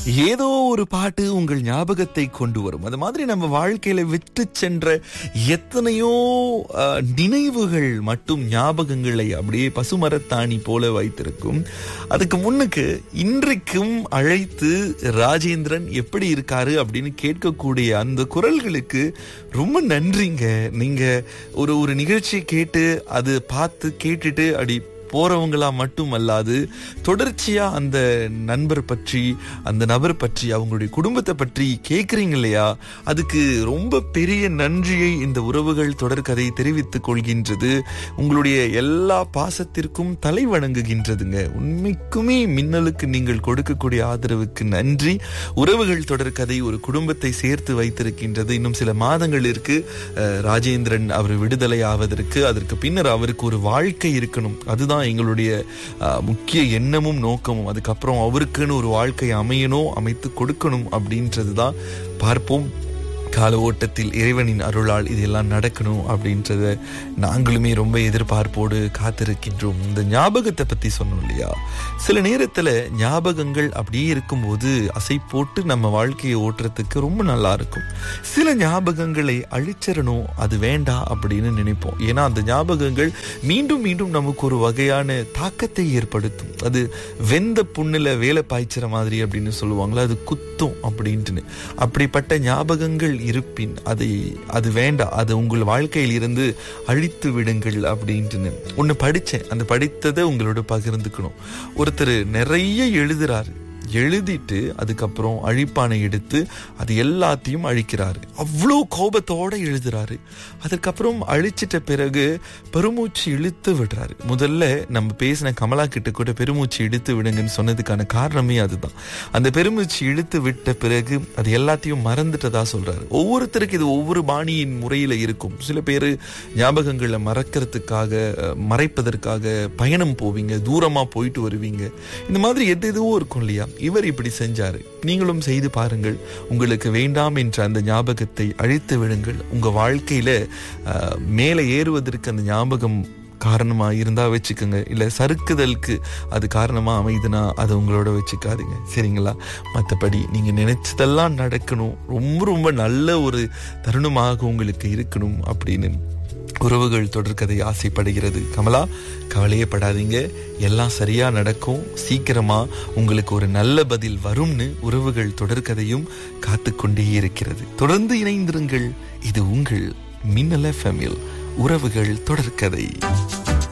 ஏதோ ஒரு பாட்டு உங்கள் ஞாபகத்தை கொண்டு வரும் அது மாதிரி நம்ம வாழ்க்கையில விட்டு சென்ற எத்தனையோ அஹ், நினைவுகள் மட்டும் ஞாபகங்களை அப்படியே பசுமரத்தாணி போல வைத்திருக்கும் அதுக்கு முன்னுக்கு இன்றைக்கும் அழைத்து ராஜேந்திரன் எப்படி இருக்காரு அப்படின்னு கேட்கக்கூடிய அந்த குரல்களுக்கு ரொம்ப நன்றிங்க நீங்க ஒரு ஒரு நிகழ்ச்சியை கேட்டு அது பார்த்து கேட்டுட்டு அப்படி போறவங்களா மட்டும் அல்லாது தொடர்ச்சியா அந்த நண்பர் பற்றி அந்த நபர் பற்றி அவங்களுடைய குடும்பத்தை பற்றி கேக்குறீங்க இல்லையா அதுக்கு ரொம்ப பெரிய நன்றியை இந்த உறவுகள் தொடர்கதை தெரிவித்துக் கொள்கின்றது உங்களுடைய எல்லா பாசத்திற்கும் தலை வணங்குகின்றதுங்க உண்மைக்குமே மின்னலுக்கு நீங்கள் கொடுக்கக்கூடிய ஆதரவுக்கு நன்றி உறவுகள் தொடர்கதை ஒரு குடும்பத்தை சேர்த்து வைத்திருக்கின்றது இன்னும் சில மாதங்கள் இருக்கு அஹ், ராஜேந்திரன் அவர் விடுதலை ஆவதற்கு அதற்கு பின்னர் அவருக்கு ஒரு வாழ்க்கை இருக்கணும் அதுதான் எங்களுடைய அஹ், முக்கிய எண்ணமும் நோக்கமும் அதுக்கப்புறம் அவருக்குன்னு ஒரு வாழ்க்கை அமையணும் அமைத்து கொடுக்கணும் அப்படின்றது தான் பார்ப்போம் கால ஓட்டத்தில் இறைவனின் அருளால் இதெல்லாம் நடக்கணும் அப்படின்றத நாங்களுமே ரொம்ப எதிர்பார்ப்போடு காத்திருக்கின்றோம் இந்த ஞாபகத்தை பத்தி சொன்னோம் இல்லையா சில நேரத்துல ஞாபகங்கள் அப்படியே இருக்கும்போது அசை போட்டு நம்ம வாழ்க்கையை ஓட்டுறதுக்கு ரொம்ப நல்லா இருக்கும் சில ஞாபகங்களை அழிச்சிடணும் அது வேண்டாம் அப்படின்னு நினைப்போம் ஏன்னா அந்த ஞாபகங்கள் மீண்டும் மீண்டும் நமக்கு ஒரு வகையான தாக்கத்தை ஏற்படுத்தும் அது வெந்த புண்ணுல வேலை பாய்ச்சிற மாதிரி அப்படின்னு சொல்லுவாங்களா அது குத்தும் அப்படின்ட்டுன்னு அப்படிப்பட்ட ஞாபகங்கள் இருப்பின் அதை அது வேண்டாம் அது உங்கள் வாழ்க்கையில் இருந்து அழித்து விடுங்கள் அப்படின்ட்டுன்னு ஒன்று படித்தேன் அந்த படித்ததை உங்களோட பகிர்ந்துக்கணும் ஒருத்தர் நிறைய எழுதுறாரு எழுதிட்டு அதுக்கப்புறம் அழிப்பானை எடுத்து அது எல்லாத்தையும் அழிக்கிறாரு அவ்வளோ கோபத்தோட எழுதுறாரு அதுக்கப்புறம் அழிச்சிட்ட பிறகு பெருமூச்சு இழுத்து விடுறாரு முதல்ல நம்ம பேசின கமலா கிட்ட கூட பெருமூச்சு இழுத்து விடுங்கன்னு சொன்னதுக்கான காரணமே அதுதான் அந்த பெருமூச்சு இழுத்து விட்ட பிறகு அது எல்லாத்தையும் மறந்துட்டதா சொல்றாரு ஒவ்வொருத்தருக்கு இது ஒவ்வொரு பாணியின் முறையில இருக்கும் சில பேர் ஞாபகங்களை மறக்கிறதுக்காக அஹ், மறைப்பதற்காக பயணம் போவீங்க தூரமா போயிட்டு வருவீங்க இந்த மாதிரி எது எதுவோ இருக்கும் இல்லையா இவர் இப்படி செஞ்சாரு நீங்களும் செய்து பாருங்கள் உங்களுக்கு வேண்டாம் என்ற அந்த ஞாபகத்தை அழித்து விடுங்கள் உங்க வாழ்க்கையில அஹ், மேலே ஏறுவதற்கு அந்த ஞாபகம் காரணமா இருந்தா வச்சுக்கோங்க இல்ல சறுக்குதலுக்கு அது காரணமா அமைதுன்னா அதை உங்களோட வச்சுக்காதீங்க சரிங்களா மற்றபடி நீங்க நினைச்சதெல்லாம் நடக்கணும் ரொம்ப ரொம்ப நல்ல ஒரு தருணமாக உங்களுக்கு இருக்கணும் அப்படின்னு உறவுகள் தொடர்கதை ஆசைப்படுகிறது கமலா கவலையே படாதீங்க எல்லாம் சரியா நடக்கும் சீக்கிரமா உங்களுக்கு ஒரு நல்ல பதில் வரும்னு உறவுகள் தொடர்கதையும் காத்துக்கொண்டே இருக்கிறது தொடர்ந்து இணைந்திருங்கள் இது உங்கள் மின்னல ஃபேமில் உறவுகள் தொடர்கதை